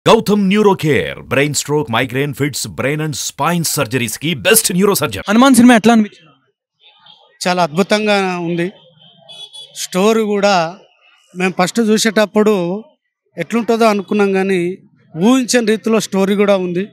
Gautam neuro care brain stroke migraine fits brain and spine surgeries కి best neuro surgeon Hanuman cinema ఎట్లా అనిపించింది చాలా అద్భుతంగా ఉంది స్టోరీ కూడా మేము ఫస్ట్ చూసేటప్పుడు ఎట్లుంటుందో అనుకున్నాం కానీ ఊహించని రీతిలో స్టోరీ కూడా ఉంది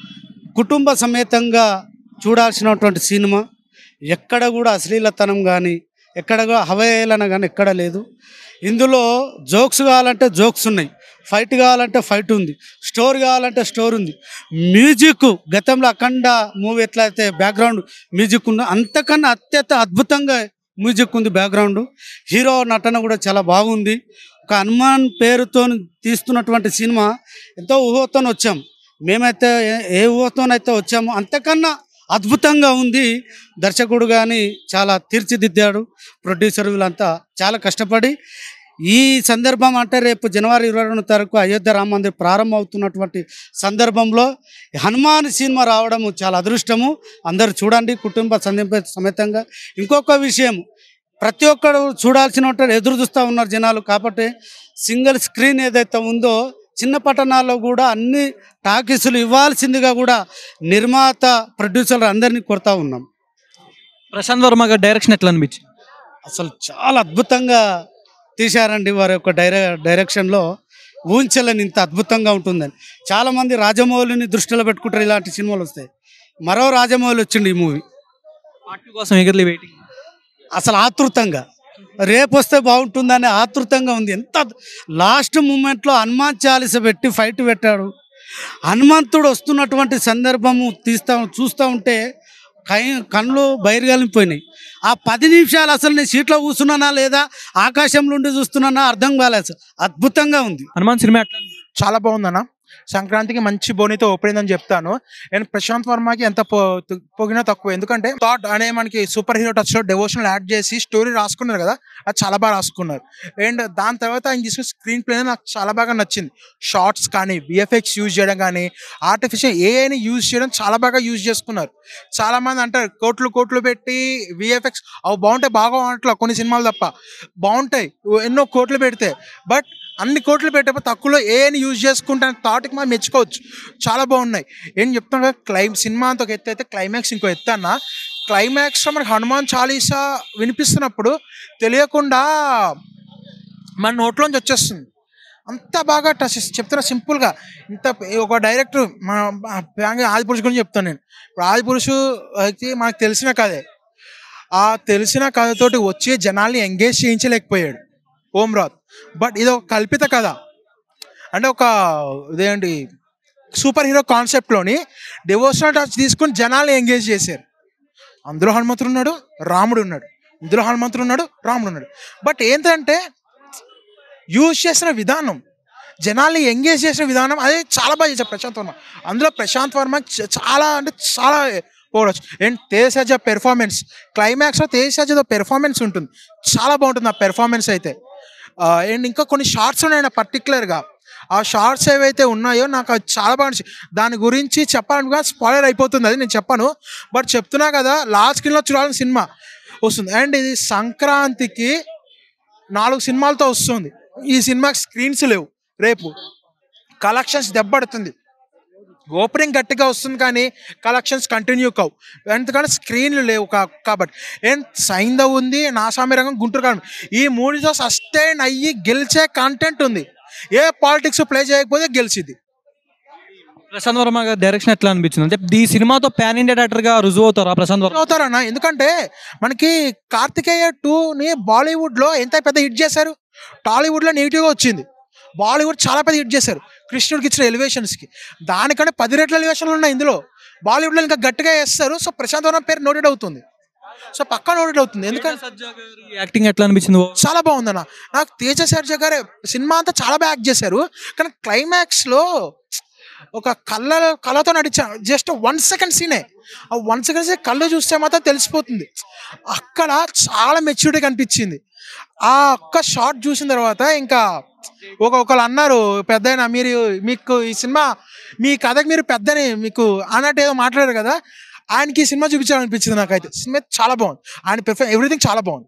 కుటుంబ సమేతంగా చూడాల్సినటువంటి సినిమా ఎక్కడ కూడా అశ్లీలతనం కానీ ఎక్కడ కూడా హవహేళన కానీ ఎక్కడ లేదు ఇందులో జోక్స్ కావాలంటే జోక్స్ ఉన్నాయి ఫైట్ కావాలంటే ఫైట్ ఉంది స్టోరీ కావాలంటే స్టోరీ ఉంది మ్యూజిక్ గతంలో అఖండ మూవీ ఎట్లయితే బ్యాక్గ్రౌండ్ మ్యూజిక్ ఉందో అంతకన్నా అత్యంత అద్భుతంగా మ్యూజిక్ ఉంది బ్యాక్గ్రౌండ్ హీరో నటన కూడా చాలా బాగుంది ఒక హనుమాన్ పేరుతో తీస్తున్నటువంటి సినిమా ఎంతో ఊహతో వచ్చాం మేమైతే ఏ- ఏ ఊహతోనైతే వచ్చామో అంతకన్నా అద్భుతంగా ఉంది దర్శకుడు కానీ చాలా తీర్చిదిద్దాడు ప్రొడ్యూసర్ వీళ్ళంతా చాలా కష్టపడి ఈ సందర్భం అంటే రేపు జనవరి ఇరవై రెండు తారీఖు అయోధ్య రామ మందిర్ ప్రారంభం అవుతున్నటువంటి సందర్భంలో హనుమాన్ సినిమా రావడం చాలా అదృష్టము అందరూ చూడండి కుటుంబ సమేత సమేతంగా ఇంకొక విషయం ప్రతి ఒక్కరు చూడాల్సిన ఎదురు చూస్తూ ఉన్నారు జనాలు కాబట్టి సింగిల్ స్క్రీన్ ఏదైతే ఉందో చిన్న పట్టణాల్లో కూడా అన్ని టాకీసులు ఇవ్వాల్సిందిగా కూడా నిర్మాత ప్రొడ్యూసర్లు అందరినీ కోరుతా ఉన్నాం ప్రశాంత్ వర్మ గారి డైరెక్షన్ ఎట్లా అనిపించింది అసలు చాలా అద్భుతంగా తీశారండి వారి యొక్క డైరె డైరెక్షన్లో ఊహించలేని ఇంత అద్భుతంగా ఉంటుందని చాలామంది రాజమౌళిని దృష్టిలో పెట్టుకుంటారు ఇలాంటి సినిమాలు వస్తాయి మరో రాజమౌళి వచ్చిండు ఈ మూవీ పార్ట్ టూ కోసం ఎగర్లీ వెయిటింగ్ అసలు ఆతృతంగా రేపు వస్తే బాగుంటుందని ఆతృతంగా ఉంది ఎంత లాస్ట్ మూమెంట్లో హనుమాన్ చాలీస పెట్టి ఫైట్ పెట్టాడు హనుమంతుడు వస్తున్నటువంటి సందర్భము తీస్తా చూస్తూ ఉంటే కై కళ్ళు బయలుగలిపోయినాయి ఆ పది నిమిషాలు అసలు నేను సీట్లో కూర్చున్నానా లేదా ఆకాశంలో ఉండి చూస్తున్నానా అర్థం కాలేదు అసలు. అద్భుతంగా ఉంది హనుమాన్ సినిమా ఎట్లా అనిపించింది? చాలా బాగుందన్న సంక్రాంతికి మంచి బోనితో ఓపెన్ అని చెప్తాను నేను ప్రశాంత్ వర్మకి ఎంత పో- తు- పొగినా తక్కువ ఎందుకంటే థాట్ అనే మనకి సూపర్ హీరో టచ్ లో డెవోషనల్ యాడ్ చేసి స్టోరీ రాసుకున్నారు కదా అది చాలా బాగా రాసుకున్నారు అండ్ దాని తర్వాత ఆయన తీసుకున్న స్క్రీన్ ప్లే నాకు చాలా బాగా నచ్చింది షార్ట్స్ కానీ విఎఫ్ఎక్స్ యూజ్ చేయడం కానీ ఆర్టిఫిషియల్ ఏఐని యూజ్ చేయడం చాలా బాగా యూజ్ చేసుకున్నారు చాలా మంది అంటారు కోట్లు కోట్లు పెట్టి విఎఫ్ఎక్స్ అవి బాగుంటాయి బాగా అట్లా కొన్ని సినిమాలు తప్ప బాగుంటాయి ఎన్నో కోట్లు పెడితే బట్ అన్ని కోట్లు పెట్టేప్పుడు తక్కువలో ఏని యూజ్ చేసుకుంటాను థాట్కి మనం మెచ్చుకోవచ్చు చాలా బాగున్నాయి ఏం చెప్తాను కదా క్లైమ్ సినిమా అంత ఒక ఎత్తు అయితే క్లైమాక్స్ ఇంకో ఎత్తు అన్న క్లైమాక్స్లో మనకి హనుమాన్ చాలీసా వినిపిస్తున్నప్పుడు తెలియకుండా మన నోట్లోంచి వచ్చేస్తుంది అంత బాగా టచ్ చెప్తున్నా సింపుల్గా ఇంత ఒక డైరెక్టర్ మన బ్యాంగ్ ఆదిపురుషు గురించి చెప్తాను నేను ఇప్పుడు ఆదిపురుషు అయితే మనకు తెలిసిన కథే ఆ తెలిసిన కథతోటి వచ్చే జనాల్ని ఎంగేజ్ చేయించలేకపోయాడు ఓం రాత్ బట్ ఇది ఒక కల్పిత కథ అంటే ఒక ఇదేంటి సూపర్ హీరో కాన్సెప్ట్లోని డివోషనల్ టచ్ తీసుకుని జనాల్ని ఎంగేజ్ చేశారు అందులో హనుమంతుడు ఉన్నాడు రాముడు ఉన్నాడు ఇందులో హనుమంతుడు ఉన్నాడు రాముడు ఉన్నాడు బట్ ఏంటంటే యూజ్ చేసిన విధానం జనాల్ని ఎంగేజ్ చేసిన విధానం అదే చాలా బాగా చేశారు ప్రశాంత్ వర్మ అందులో ప్రశాంత్ వర్మ చ- చాలా అంటే చాలా పోవచ్చు అండ్ తేజసజ్జ పెర్ఫార్మెన్స్ క్లైమాక్స్లో తేజసజ్జతో పెర్ఫార్మెన్స్ ఉంటుంది చాలా బాగుంటుంది ఆ పెర్ఫార్మెన్స్ అయితే అండ్ ఇంకా కొన్ని షార్ట్స్ ఉన్నాయి పర్టికులర్గా ఆ షార్ట్స్ ఏవైతే ఉన్నాయో నాకు అది చాలా బాగా నచ్చింది. దాని గురించి చెప్పాలనుకున్నా స్పాయిలర్ అయిపోతుంది అది నేను చెప్పాను బట్ చెప్తున్నా కదా లాస్ట్ స్క్రీన్లో చూడాలని సినిమా వస్తుంది అండ్ ఇది సంక్రాంతికి నాలుగు సినిమాలతో వస్తుంది ఈ సినిమాకి స్క్రీన్స్ లేవు రేపు కలెక్షన్స్ దెబ్బడుతుంది ఓపెనింగ్ గట్టిగా వస్తుంది కానీ కలెక్షన్స్ కంటిన్యూ కావు ఎందుకంటే స్క్రీన్లు లేవు కా- కాబట్టి ఏం సైందవ్ ఉంది నాసామి రంగం గుంటూరు కాలం ఈ మూడుతో సస్టైన్ అయ్యి గెలిచే కంటెంట్ ఉంది ఏ పాలిటిక్స్ ప్లే చేయకపోతే గెలిచింది ప్రశాంత్ వర్మ గారి డైరెక్షన్ ఎట్లా అనిపించింది అంటే ఈ సినిమాతో పాన్ ఇండియా డైరెక్టర్ గా రుజువు అవుతారా ప్రశాంత్ వర్మ అవుతారన్న ఎందుకంటే మనకి కార్తికేయ టూని బాలీవుడ్లో ఎంత పెద్ద హిట్ చేశారు టాలీవుడ్లో నెగిటివ్గా వచ్చింది బాలీవుడ్ చాలా పెద్ద హిట్ చేశారు కృష్ణుడికి ఇచ్చిన ఎలివేషన్స్కి దానికంటే పది రెట్ల ఎలివేషన్లు ఉన్నాయి ఇందులో బాలీవుడ్లో ఇంకా గట్టిగా వేస్తారు సో ప్రశాంత్ వర్మ పేరు నోటెడ్ అవుతుంది సో పక్కా నోటెడ్ అవుతుంది ఎందుకంటే యాక్టింగ్ ఎట్లా అనిపించింది చాలా బాగుందన్న నాకు తేజ సర్జ గారే సినిమా అంతా చాలా బాగా యాక్ట్ చేశారు కానీ క్లైమాక్స్లో ఒక కళ్ళ కళ్ళతో నడిచా జస్ట్ వన్ సెకండ్ సీనే ఆ వన్ సెకండ్ సీన్ కళ్ళు చూస్తే మాత్రం తెలిసిపోతుంది అక్కడ చాలా మెచ్యూరిటీ కనిపించింది ఆ ఒక్క షాట్ చూసిన తర్వాత ఇంకా ఒక ఒకళ్ళు అన్నారు పెద్ద మీరు మీకు ఈ సినిమా మీ కథకి మీరు పెద్దని మీకు అన్నట్టు ఏదో మాట్లాడారు కదా ఆయనకి ఈ సినిమా చూపించాలనిపించింది నాకైతే సినిమా చాలా బాగుంది ఆయన పెర్ఫార్మ్ ఎవ్రీథింగ్ చాలా బాగుంది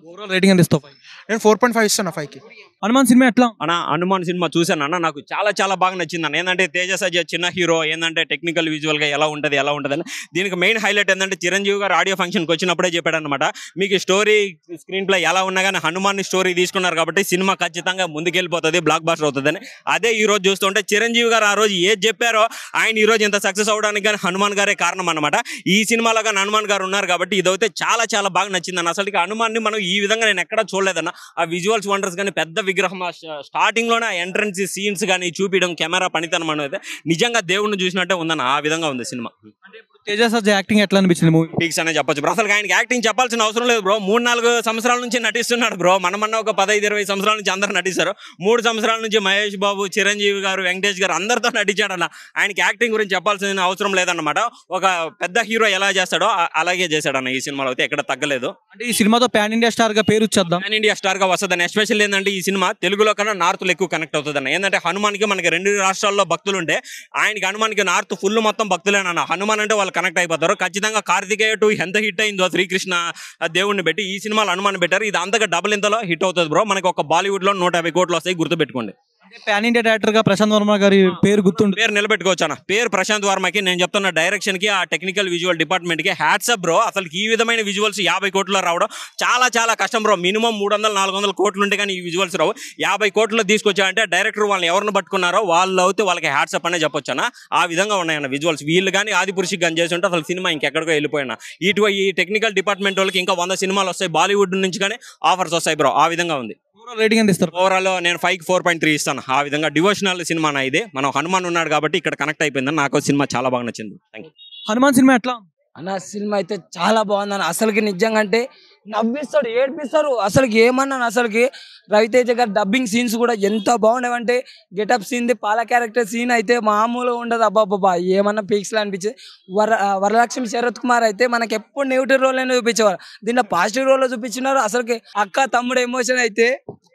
ఓవరాల్ రేటింగ్ ఎంత ఇస్తావు నేను ఫోర్ పాయింట్ ఫైవ్ ఇస్తాను ఫైవ్కి హనుమాన్ సినిమా ఎట్లా అన్న హనుమాన్ సినిమా చూశాను అన్న నాకు చాలా చాలా బాగా నచ్చింది అన్న ఏంటంటే తేజ సజ్జ చిన్న హీరో ఏంటంటే టెక్నికల్ విజువల్ గా ఎలా ఉంటది ఎలా ఉంటది అని దీనికి మెయిన్ హైలైట్ ఏంటంటే చిరంజీవి గారు ఆడియో ఫంక్షన్కి వచ్చినప్పుడే చెప్పాడు అనమాట మీకు స్టోరీ స్క్రీన్ ప్లే ఎలా ఉన్నా కానీ హనుమాన్ స్టోరీ తీసుకున్నారు కాబట్టి సినిమా ఖచ్చితంగా ముందుకెళ్ళిపోతుంది బ్లాక్ బాస్టర్ అవుతుందని అదే ఈ రోజు చూస్తుంటే చిరంజీవి గారు ఆ రోజు ఏది చెప్పారో ఆయన ఈ రోజు ఇంత సక్సెస్ అవడానికి కానీ హనుమాన్ గారే కారణం అనమాట ఈ సినిమాలో కానీ హనుమాన్ గారు ఉన్నారు కాబట్టి ఇదైతే చాలా చాలా బాగా నచ్చిందన్న అసలు హనుమాన్ని మనం ఈ విధంగా నేను ఎక్కడా చూడలేదన్న ఆ విజువల్స్ వండర్స్ కానీ పెద్ద విగ్రహం స్టార్టింగ్ లోనే ఆ ఎంట్రన్స్ సీన్స్ కానీ చూపించడం కెమెరా పనితనం అనేది నిజంగా దేవుడిని చూసినట్టే ఉందన్న ఆ విధంగా ఉంది సినిమా అంటే ఇప్పుడు తేజ సజ్జ యాక్టింగ్ ఎట్లా అనిపించింది మూవీ పీక్స్ అనే చెప్పొచ్చు బ్రో అసలు ఆయనకి యాక్టింగ్ చెప్పాల్సిన అవసరం లేదు బ్రో మూడు నాలుగు సంవత్సరాల నుంచి నటిస్తున్నాడు బ్రో మనమన్న ఒక పదహైదు ఇరవై సంవత్సరాల నుంచి అందరూ నటిస్తారు మూడు సంవత్సరాల నుంచి మహేష్ బాబు చిరంజీవి గారు వెంకటేష్ గారు అందరితో నటించాడన్న ఆయనకి యాక్టింగ్ గురించి చెప్పాల్సిన అవసరం లేదన్నమాట ఒక పెద్ద హీరో ఎలా చేస్తాడో ఆ- అలాగే చేశాడన్న ఈ సినిమాలో అయితే ఎక్కడ తగ్గలేదు అంటే ఈ సినిమాతో పాన్ ఇండియా స్టార్ గా పేరు వచ్చేద్దాం పాన్ ఇండియా స్టార్ గా వస్తుందని ఎస్పెషల్ ఏంటంటే ఈ సినిమా తెలుగులో కన్నా నార్త్ లో ఎక్కువ కనెక్ట్ అవుతుందన్న ఏంటంటే హనుమాన్కి మనకి రెండు రాష్ట్రాల్లో భక్తులు ఉంటే ఆయనకి హనుమాన్కి నార్త్ ఫుల్ మొత్తం భక్తులేనన్న హనుమాన్ అంటే వాళ్ళు కనెక్ట్ అయిపోతారు ఖచ్చితంగా కార్తికేయ టూ ఎంత హిట్ అయిందో శ్రీకృష్ణ ఆ దేవుడిని పెట్టి ఈ సినిమాలో హనుమాన్ పెట్టారు ఇది అంతగా డబుల్ ఇంతలో హిట్ అవుతుంది బ్రో మనకి ఒక బాలీవుడ్ లో నూట యాభై కోట్లు వస్తాయి గుర్తుపెట్టుకోండి అంటే పాన్ ఇండియా డైరెక్టర్ గా ప్రశాంత్ వర్మ గారి పేరు గుర్తుండు పేరు నిలబెట్టుకోవచ్చు అన్న పేరు ప్రశాంత్ వర్మకి నేను చెప్తున్న డైరెక్షన్ కి ఆ టెక్నికల్ విజువల్ డిపార్ట్మెంట్ కి హ్యాట్సప్ బ్రో అసలు ఈ విధమైన విజువల్స్ యాభై కోట్లో రావడం చాలా చాలా కష్టం బ్రో మినిమం మూడు వందల నాలుగు వందల కోట్లు ఉంటే కానీ ఈ విజువల్స్ రావు యాభై కోట్లు తీసుకొచ్చారంటే డైరెక్టర్ వాళ్ళని ఎవరిని పట్టుకున్నారో వాళ్ళు అయితే వాళ్ళకి హ్యాట్సప్ అనే చెప్పొచ్చు అన్న ఆ విధంగా ఉన్నాయన్న విజువల్స్ వీళ్ళు కానీ ఆది పురుషికి కానీ చేసి ఉంటే అసలు సినిమా ఇంకెక్కడికో వెళ్ళిపోయినా ఇటు ఈ టెక్నికల్ డిపార్ట్మెంట్ వాళ్ళకి ఇంకా వంద సినిమాలు వస్తాయి బాలీవుడ్ నుంచి కానీ ఆఫర్స్ వస్తాయి బ్రో ఆ విధంగా ఉంది ఓవరాల్ రేటింగ్ ఎంత ఇస్తారు ఓవరాల్ నేను ఫైవ్ ఫోర్ పాయింట్ త్రీ ఇస్తాను ఆ విధంగా డివోషనల్ సినిమా నా ఇది మనం హనుమాన్ ఉన్నాడు కాబట్టి ఇక్కడ కనెక్ట్ అయిపోయిందని నాకు సినిమా చాలా బాగా నచ్చింది థ్యాంక్ యూ హనుమాన్ సినిమా ఎట్లా అన్న సినిమా అయితే చాలా బాగుందన్న అసలుకి నిజంగా అంటే నవ్విస్తాడు ఏడ్పిస్తారు అసలుకి ఏమన్నా అసలుకి రవితేజ గారి డబ్బింగ్ సీన్స్ కూడా ఎంత బాగుండేవంటే గెటప్ సీన్ పాల క్యారెక్టర్ సీన్ అయితే మామూలుగా ఉండదు అబ్బాబ్బా ఏమన్నా పీక్స్లో అనిపించేది వర ఆ, వరలక్ష్మి శరత్ కుమార్ అయితే మనకి ఎప్పుడు నెగిటివ్ రోల్ అయినా చూపించేవారు దీంట్లో పాజిటివ్ రోల్లో చూపించినారు అసలుకి అక్క తమ్ముడు ఎమోషన్ అయితే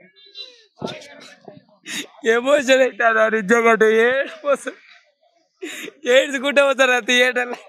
ఎమోషన్ అయితే అన్న నిజంగా అంటే ఏడ్పోసం ఏడ్చుకుంటే పోతారు థియేటర్లో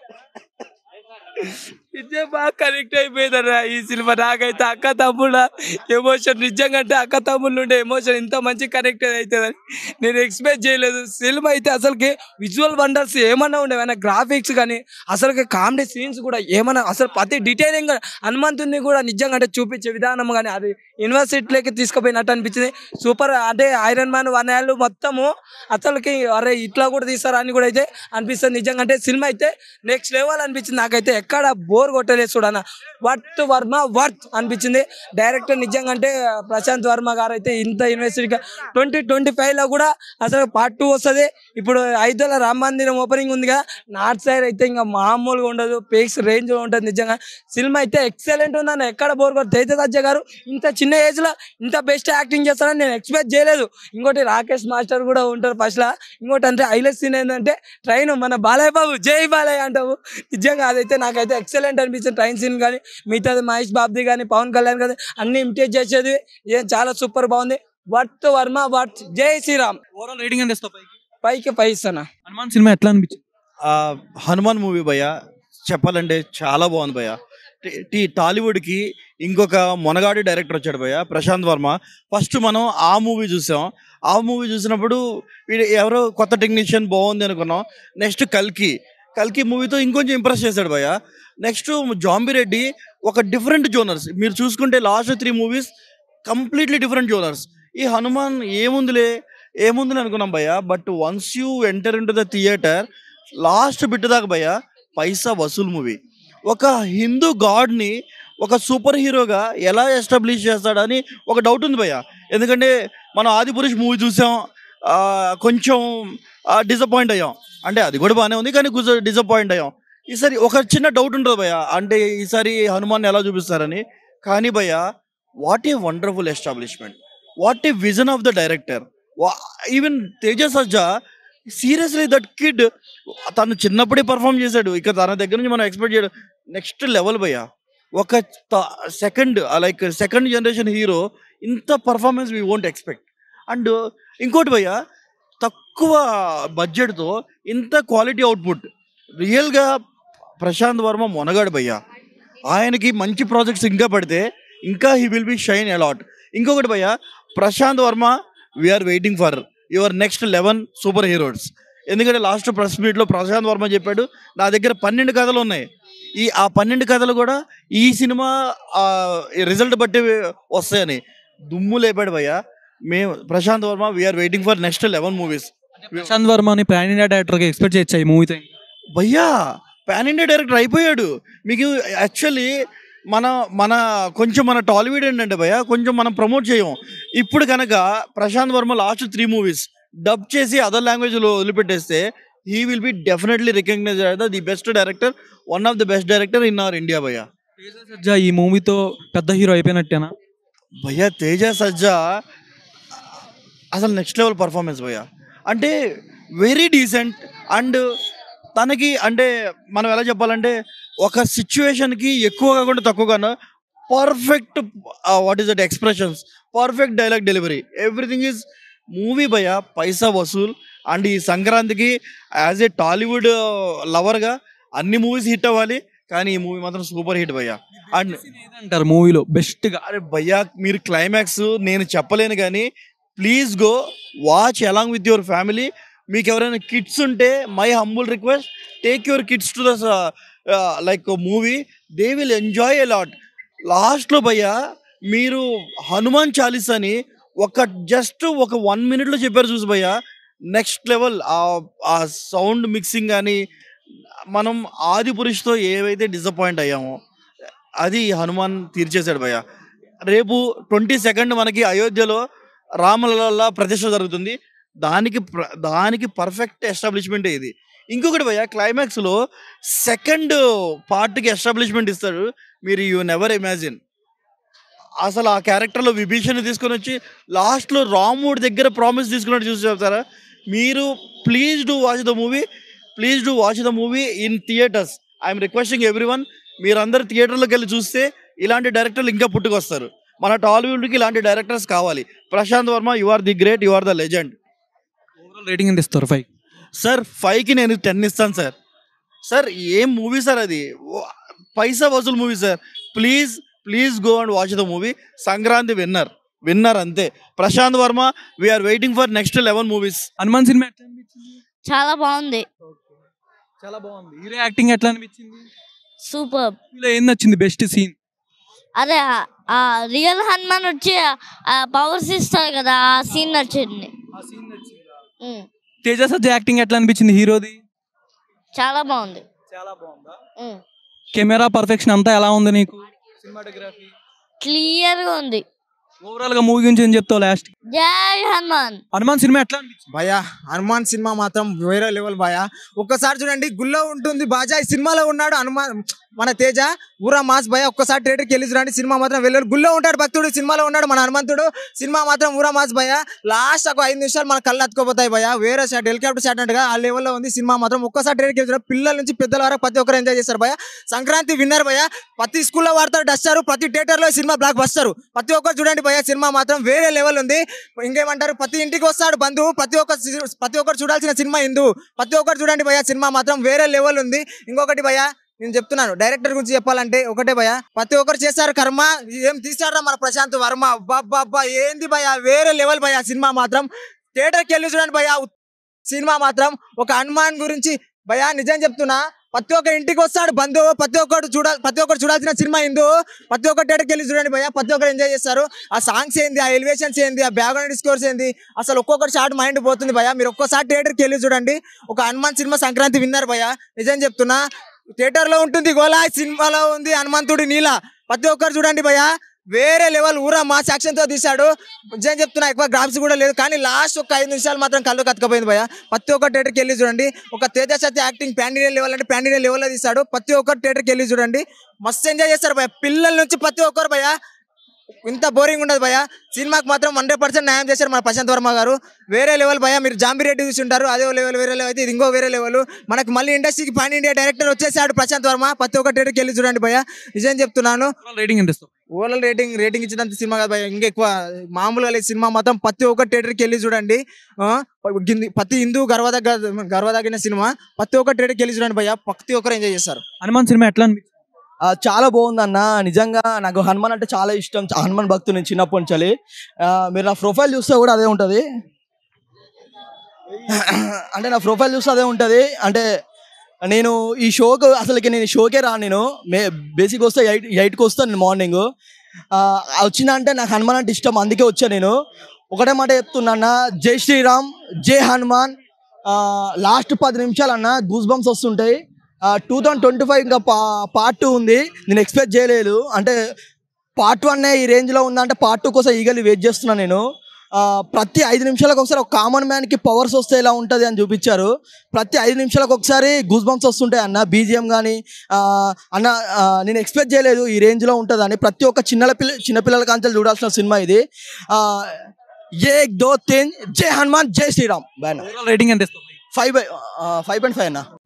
నిజం బాగా కనెక్ట్ అయిపోయిందన్న ఈ సినిమా నాకైతే అక్క తమ్ముళ్ళ ఎమోషన్ నిజంగా అంటే అక్క తమ్ముళ్ళు ఉండే ఎమోషన్ ఇంత మంచి కనెక్ట్ అవుతుందని నేను ఎక్స్పెక్ట్ చేయలేదు సినిమా అయితే అసలుకి విజువల్ వండర్స్ ఏమన్నా ఉండేవన్నా గ్రాఫిక్స్ కానీ అసలుకి కామెడీ సీన్స్ కూడా ఏమన్నా అసలు ప్రతి డీటెయిలింగ్ హనుమంతుని కూడా నిజంగా అంటే చూపించే విధానం కానీ అది యూనివర్సిటీలోకి తీసుకుపోయినట్టు అనిపించింది సూపర్ అంటే ఐరన్ మ్యాన్ వన్ యాళ్ళు మొత్తము అసలుకి అరే ఇట్లా కూడా తీస్తారా అని కూడా అయితే అనిపిస్తుంది నిజంగా అంటే సినిమా అయితే నెక్స్ట్ లెవెల్ అనిపించింది నాకైతే ఎక్కడ బోర్ కొట్టలేదు చూడన్న వర్త్ వర్మ వర్త్ అనిపించింది డైరెక్టర్ నిజంగా అంటే ప్రశాంత్ వర్మ గారు అయితే ఇంత యూనివర్సిటీగా ట్వంటీ ట్వంటీ ఫైవ్లో కూడా అసలు పార్ట్ టూ వస్తుంది ఇప్పుడు ఐదుల రామ మందిరం ఓపెనింగ్ ఉందిగా నార్త్ సైడ్ అయితే ఇంకా మామూలుగా ఉండదు పేక్స్ రేంజ్ ఉంటుంది నిజంగా సినిమా అయితే ఎక్సలెంట్ ఉందన్న ఎక్కడ బోర్ కొట్టు తేజ దజ్జ గారు ఇంత చిన్న ఏజ్ లో ఇంత బెస్ట్ యాక్టింగ్ చేస్తారని నేను ఎక్స్పెక్ట్ చేయలేదు ఇంకోటి రాకేష్ మాస్టర్ కూడా ఉంటారు ఫస్ట్ లా ఇంకోటి అంటే హైలైట్ సీన్ ఏంటంటే ట్రైన్ మన బాలయ్య బాబు జై బాలయ్య అంటావు నిజంగా అదైతే నాకైతే ఎక్సలెంట్ అనిపించింది ట్రైన్ సీన్ కానీ మిగతాది మహేష్ బాబ్ది కానీ పవన్ కళ్యాణ్ కానీ అన్ని ఇమిటేట్ చేసేది ఏం చాలా సూపర్ బాగుంది వర్త్ వర్మ వర్త్ జై శ్రీరామ్ ఓవరాల్ రేటింగ్ ఎంత ఇస్తావు పైకి? పైకి పై ఇస్తానా హనుమాన్ సినిమా ఎట్లా అనిపించింది ఆ, హనుమాన్ మూవీ భయ్య చెప్పాలంటే చాలా బాగుంది భయ్య టీ- టీ టాలీవుడ్కి ఇంకొక మొనగాడి డైరెక్టర్ వచ్చాడు భయ్య ప్రశాంత్ వర్మ ఫస్ట్ మనం ఆ మూవీ చూసాం ఆ మూవీ చూసినప్పుడు వీడు ఎవరో కొత్త టెక్నీషియన్ బాగుంది అనుకున్నాం నెక్స్ట్ కల్కి కల్కి మూవీతో ఇంకొంచెం ఇంప్రెస్ చేశాడు భయ్య నెక్స్ట్ జాంబీ రెడ్డి ఒక డిఫరెంట్ జోనర్స్ మీరు చూసుకుంటే last three movies completely different genres ఈ హనుమాన్ ఏముందిలే ఏముందిలే అనుకున్నాం భయ్య but once you enter in to the theatre last bit దాకా భయ్య పైసా వసూల్ మూవీ ఒక హిందూ గాడ్ని ఒక సూపర్ హీరోగా ఎలా ఎస్టాబ్లిష్ చేస్తాడని ఒక డౌట్ ఉంది భయ్య ఎందుకంటే మనం ఆది పురుష్ మూవీ చూసాం ఆ, కొంచెం డిసప్పాయింట్ అయ్యాం అంటే అది కూడా బాగానే ఉంది కానీ కొంచెం డిసప్పాయింట్ అయ్యాం ఈసారి ఒక చిన్న డౌట్ ఉంటుంది భయ్య అంటే ఈసారి హనుమాన్ ఎలా చూపిస్తారని కానీ భయ్య what a wonderful establishment what a vision of the director even Teja Sajja seriously that kid తను చిన్నప్పుడే పర్ఫామ్ చేశాడు ఇక తన దగ్గర నుంచి మనం ఎక్స్పెక్ట్ చేయడం నెక్స్ట్ లెవెల్ భయ్య ఒక second like second generation hero ఇంత performance we won't expect and ఇంకోటి భయ్య తక్కువ బడ్జెట్తో ఇంత క్వాలిటీ అవుట్పుట్ రియల్గా ప్రశాంత్ వర్మ మొనగాడు భయ్య ఆయనకి మంచి ప్రాజెక్ట్స్ ఇంకా పడితే ఇంకా he will be shine a lot ఇంకొకటి భయ్య Prashanth Varma we're waiting for your next level super heroes ఎందుకంటే లాస్ట్ ప్రెస్ మీట్లో ప్రశాంత్ వర్మ చెప్పాడు నా దగ్గర పన్నెండు కథలు ఉన్నాయి ఈ ఆ పన్నెండు కథలు కూడా ఈ సినిమా రిజల్ట్ బట్టి వస్తాయని దుమ్ము లేపాడు భయ్య మేము Prashanth Varma we're waiting for next level movies Prashanth వర్మని ప్యాన్ ఇండియా డైరెక్టర్గా ఎక్స్పెక్ట్ చేయొచ్చా ఈ మూవీతో భయ్యా పాన్ ఇండియా డైరెక్టర్ అయిపోయాడు మీకు యాక్చువల్లీ మన మన కొంచెం మన టాలీవుడ్ ఏంటంటే భయ్య కొంచెం మనం ప్రమోట్ చేయం ఇప్పుడు కనుక Prashanth Varma last three movies dub చేసి అదర్ లాంగ్వేజ్లో వదిలిపెట్టేస్తే he will be definitely recognise the best director one of the best director in our India భయ్య సజ్జా ఈ మూవీతో పెద్ద హీరో అయిపోయినట్టేనా భయ్య తేజ సజ్జా అసలు నెక్స్ట్ లెవెల్ పర్ఫార్మెన్స్ భయ్య అంటే వెరీ డీసెంట్ అండ్ తనకి అంటే మనం ఎలా చెప్పాలంటే ఒక సిచ్యువేషన్కి ఎక్కువ కాకుండా తక్కువ కాకుండా perfect what is that expressions perfect dialogue delivery everything is movie భయ పైసా వసూల్ అండ్ ఈ సంక్రాంతికి యాజ్ ఏ టాలీవుడ్ లవర్గా అన్ని మూవీస్ హిట్ అవ్వాలి కానీ ఈ మూవీ మాత్రం సూపర్ హిట్ భయ్య అండ్ అంటారు మూవీలో బెస్ట్గా అరే భయ్యా మీరు క్లైమాక్స్ నేను చెప్పలేను కానీ please go watch along with your family మీకు ఎవరైనా కిడ్స్ ఉంటే my humble request take your kids to the like movie they will enjoy a lot లాస్ట్లో భయ్యా మీరు హనుమాన్ చాలీస్ అని ఒక జస్ట్ ఒక వన్ మినిట్లో చెప్పారు చూసి భయ్యా నెక్స్ట్ లెవెల్ ఆ సౌండ్ మిక్సింగ్ కానీ మనం ఆది పురుషుతో ఏవైతే డిసప్పాయింట్ అయ్యామో అది హనుమాన్ తీర్చేశాడు భయ్య రేపు ట్వంటీ సెకండ్ మనకి అయోధ్యలో రామలల్ల ప్రతిష్ట జరుగుతుంది దానికి ప్ర- దానికి పర్ఫెక్ట్ ఎస్టాబ్లిష్మెంట్ ఇది ఇంకొకటి భయ్య క్లైమాక్స్లో సెకండ్ పార్ట్కి ఎస్టాబ్లిష్మెంట్ ఇస్తాడు మీరు యూ నెవర్ ఇమాజిన్ అసలు ఆ క్యారెక్టర్లో విభీషణ్ తీసుకొని వచ్చి లాస్ట్లో రాముడి దగ్గర ప్రామిస్ తీసుకున్నట్టు చూసి చెప్తారా మీరు please do watch the movie please do watch the movie in theatres I'm requesting everyone మీరందరూ థియేటర్లోకి వెళ్ళి చూస్తే ఇలాంటి డైరెక్టర్లు ఇంకా పుట్టుకొస్తారు మన టాలీవుడ్కి ఇలాంటి డైరెక్టర్స్ కావాలి Prashanth Varma you are the great you are the legend overall rating ఎంత ఇస్తారు ఫైవ్ సార్ ఫైవ్కి నేను టెన్ ఇస్తాను సార్ సార్ ఏం మూవీ సార్ అది ఓ- పైసా వసూలు movie sir please please go and watch the movie Sankranti winner winner అంతే Prashanth Varma we're waiting for next level movies Hanuman cinema ఎట్లా అనిపించింది చాలా బాగుంది చాలా బాగుంది హీరో యాక్టింగ్ ఎట్లా అనిపించింది సూపర్ హీరో ఏం నచ్చింది బెస్ట్ సీన్ అదే ఆ- ఆ రియల్ హనుమాన్ వచ్చి ఆ పవర్స్ ఇస్తారు కదా ఆ సీన్ నచ్చింది ఉమ్, తేజ సజ్జ యాక్టింగ్ ఎట్లా అనిపించింది హీరోది చాలా బాగుంది చాలా బాగుందా ఉమ్, కెమెరా పర్ఫెక్షన్ అంతా ఎలా ఉంది నీకు సినిమాటోగ్రఫీ క్లియర్ గా ఉంది ఓవరాల్ గా మూవీ గురించి ఏం చెప్తావు లాస్ట్ జై హనుమాన్ హనుమాన్ సినిమా ఎట్లా అనిపించింది భయ హనుమాన్ సినిమా మాత్రం వేరే లెవెల్ భయ ఒక్కసారి చూడండి గుల్లో ఉంటుంది బాజా ఈ సినిమాలో ఉన్నాడు హనుమాన్ మన తేజ ఊరా మాస్ భయ ఒక్కసారి థియేటర్కి వెళ్ళి చూడండి సినిమా మాత్రం వెళ్ళాడు గుల్లో ఉంటాడు భక్తుడు సినిమాలో ఉన్నాడు మన హనుమంతుడు సినిమా మాత్రం ఊరా మాస్ భయ లాస్ట్ ఒక ఐదు నిమిషాలు మన కళ్ళు అతుకోపోతాయి భయ వేరే షాట్ హెలికాప్టర్ షాట్ అన్నట్టుగా ఆ లెవెల్లో ఉంది సినిమా మాత్రం ఒక్కసారి థియేటర్కి వెళ్ళి చూడండి. పిల్లల నుంచి పెద్దల వరకు ప్రతి ఒక్కరు ఎంజాయ్ చేస్తారు భయ సంక్రాంతి విన్నర్ భయ ప్రతి స్కూల్లో వాడతారు డస్టారు ప్రతి థియేటర్లో సినిమా బ్లాక్ బస్టారు ప్రతి ఒక్కరు చూడండి భయ సినిమా మాత్రం వేరే లెవెల్ ఉంది ఇంకేమంటారు ప్రతి ఇంటికి వస్తాడు బంధువు ప్రతి ఒక్క సి- ప్రతి ఒక్కరు చూడాల్సిన సినిమా హిందూ ప్రతి ఒక్కరు చూడండి భయ సినిమా మాత్రం వేరే లెవెల్ ఉంది ఇంకొకటి భయ నేను చెప్తున్నాను డైరెక్టర్ గురించి చెప్పాలంటే ఒకటే భయ ప్రతి ఒక్కరు చేశారు కర్మ ఏం తీసారా మన ప్రశాంత్ వర్మ అబ్బా ఏంది భయ వేరే లెవెల్ భయ సినిమా మాత్రం థియేటర్కి వెళ్ళి చూడండి భయ సినిమా మాత్రం ఒక హనుమాన్ గురించి భయ నిజం చెప్తున్నా ప్రతి ఒక్క ఇంటికి వస్తాడు బంధువు ప్రతి ఒక్కరు చూడ ప్రతి ఒక్కరు చూడాల్సిన సినిమా హిందూ ప్రతి ఒక్క థియేటర్కి వెళ్ళి చూడండి భయ ప్రతి ఒక్కరు ఎంజాయ్ చేస్తారు ఆ సాంగ్స్ ఏంది ఆ ఎలివేషన్స్ ఏంది ఆ బ్యాక్గ్రౌండ్ స్కోర్స్ ఏంది అసలు ఒక్కొక్కటి షార్ట్ మైండ్ పోతుంది భయ మీరు ఒక్కసారి థియేటర్కి వెళ్ళి చూడండి ఒక హనుమాన్ సినిమా సంక్రాంతి విన్నర్ భయ నిజం చెప్తున్నా థియేటర్ లో ఉంటుంది గోలా సినిమాలో ఉంది హనుమంతుడి నీల ప్రతి ఒక్కరు చూడండి భయ వేరే లెవెల్ ఊరా మా సాక్షన్ తో తీశాడు నిజం చెప్తున్నా ఎక్కువ గ్రాఫ్స్ కూడా లేదు కానీ లాస్ట్ ఒక ఐదు నిమిషాలు మాత్రం కళ్ళు కతకపోయింది భయ ప్రతి ఒక్క థియేటర్కి వెళ్ళి చూడండి ఒక Teja Satya acting pan Indian level అంటే ప్యాండియన్ లెవెల్లో తీశాడు ప్రతి ఒక్కరు థియేటర్కి వెళ్ళి చూడండి మస్తు ఎంజాయ్ చేస్తారు భయ పిల్లల నుంచి ప్రతి ఒక్కరు భయ ఇంత బోరింగ్ ఉండదు భయ సినిమాకి మాత్రం హండ్రెడ్ పర్సెంట్ న్యాయం చేశారు మన ప్రశాంత్ వర్మ గారు వేరే లెవెల్ భయ మీరు జాంబీ రెడ్డి చూసి ఉంటారు అదే లెవెల్ వేరే లెవెల్ అయితే ఇది ఇంకో వేరే లెవెల్ మనకి మళ్ళీ ఇండస్ట్రీకి పాన్ ఇండియా డైరెక్టర్ వచ్చేసాడు ప్రశాంత్ వర్మ ప్రతి ఒక్క థియేటర్కి వెళ్ళి చూడండి భయ నిజం చెప్తున్నాను రేటింగ్ ఎంత ఇస్తావు ఓవరాల్ రేటింగ్ రేటింగ్ ఇచ్చినంత సినిమా కాదు భయ ఇంకా ఎక్కువ మామూలుగా లేదు సినిమా మొత్తం ప్రతి ఒక్క థియేటర్కి వెళ్ళి చూడండి ఆ, గిన్ని- ప్రతి హిందూ గర్వదగ్గ గర్వదగిన సినిమా ప్రతి ఒక్క థియేటర్కి వెళ్ళి చూడండి భయ ప్రతి ఒక్కరు ఎంజాయ్ చేస్తారు హనుమాన్ సినిమా ఎట్లా అనిపించింది ఆ, చాలా బాగుంది అన్న నిజంగా నాకు హనుమాన్ అంటే చాలా ఇష్టం చ- హనుమాన్ భక్తు నేను చిన్నప్పటి నుంచి ఆ, మీరు నా ప్రొఫైల్ చూస్తే కూడా అదే ఉంటుంది అంటే నా ప్రొఫైల్ చూస్తే అదే ఉంటుంది అంటే నేను ఈ షోకు అసలుకి నేను ఈ షోకే రా నేను మే బేసిక్ వస్తే ఎయిట్ ఎయిట్కి వస్తాను నేను మార్నింగ్ వచ్చిన అంటే నాకు హనుమాన్ అంటే ఇష్టం అందుకే వచ్చా నేను ఒకటే మాట చెప్తున్నా జై శ్రీరామ్ జై హనుమాన్ లాస్ట్ పది నిమిషాలు అన్న గూస్ బంప్స్ వస్తుంటాయి టూ థౌజండ్ ట్వంటీ ఫైవ్ ఇంకా పా పార్ట్ టూ ఉంది నేను ఎక్స్పెక్ట్ చేయలేదు అంటే పార్ట్ వన్ ఈ రేంజ్లో ఉందంటే పార్ట్ టూ కోసం ఈగలి వెయిట్ చేస్తున్నాను నేను ఆ, ప్రతి ఐదు నిమిషాలకు ఒకసారి ఒక కామన్ మ్యాన్కి పవర్స్ వస్తే ఎలా ఉంటుంది అని చూపించారు ప్రతి ఐదు నిమిషాలకు ఒకసారి గూస్ బంప్స్ వస్తుంటాయి అన్న బీజిఎం కానీ అన్న ఆ, నేను ఎక్స్పెక్ట్ చేయలేదు ఈ రేంజ్లో ఉంటుందని ప్రతి ఒక్క చిన్న పిల్ల చిన్నపిల్లల కాంచెలు చూడాల్సిన సినిమా ఇది ఆ, ఏక్ దో తీన్ జై హనుమాన్ జై శ్రీరామ్ బాయ్ రేటింగ్ ఎంత ఇస్తావు five by five point five అన్న